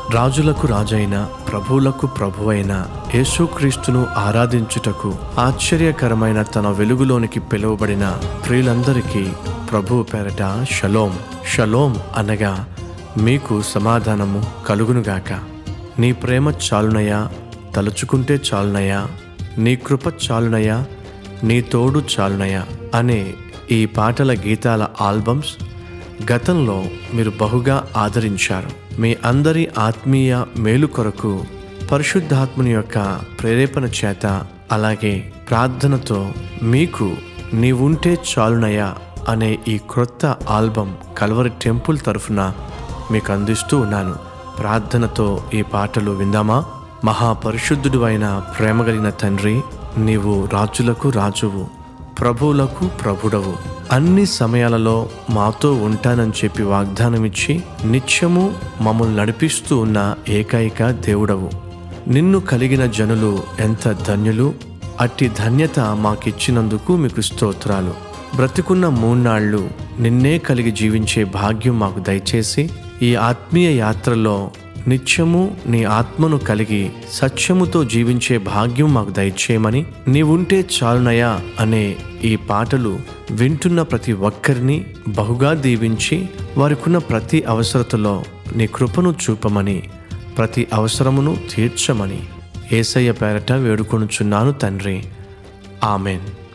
రాజులకు రాజైన ప్రభువులకు ప్రభువైన యేసుక్రీస్తును ఆరాధించుటకు ఆశ్చర్యకరమైన తన వెలుగులోనికి పిలువబడిన ప్రియులందరికీ ప్రభువు పేరట షలోం షలోం అనగా మీకు సమాధానము కలుగునుగాక నీ ప్రేమ చాలునయా తలుచుకుంటే చాలునయా నీ కృప చాలునయా నీ తోడు చాలునయా అనే ఈ పాటల గీతాల ఆల్బమ్స్ గతంలో మీరు బహుగా ఆదరించారు మీ అందరి ఆత్మీయ మేలు కొరకు పరిశుద్ధాత్మని యొక్క ప్రేరేపణ చేత అలాగే ప్రార్థనతో మీకు నీవుంటే చాలునయా అనే ఈ క్రొత్త ఆల్బమ్ కల్వరి టెంపుల్ తరఫున మీకు అందిస్తూ ఉన్నాను ప్రార్థనతో ఈ పాటలు విందామా మహాపరిశుద్ధుడు అయిన ప్రేమగలిగిన తండ్రి నీవు రాజులకు రాజువు ప్రభువులకు ప్రభుడవు అన్ని సమయాలలో మాతో ఉంటానని చెప్పి వాగ్దానం ఇచ్చి నిత్యము మమ్మల్ని నడిపిస్తూ ఉన్న ఏకైక దేవుడవు నిన్ను కలిగిన జనులు ఎంత ధన్యులు అట్టి ధన్యత మాకిచ్చినందుకు మీకు స్తోత్రాలు బ్రతికున్న మూన్నాళ్ళు నిన్నే కలిగి జీవించే భాగ్యం మాకు దయచేసి ఈ ఆత్మీయ యాత్రలో నిత్యము నీ ఆత్మను కలిగి సత్యముతో జీవించే భాగ్యం మాకు దయచేయమని నీవుంటే చాలునయా అనే ఈ పాటలు వింటున్న ప్రతి ఒక్కరిని బహుగా దీవించి వారికున్న ప్రతి అవసరతలో నీ కృపను చూపమని ప్రతి అవసరమును తీర్చమని ఏసయ్య పేరట వేడుకొనుచున్నాను తండ్రి ఆమెన్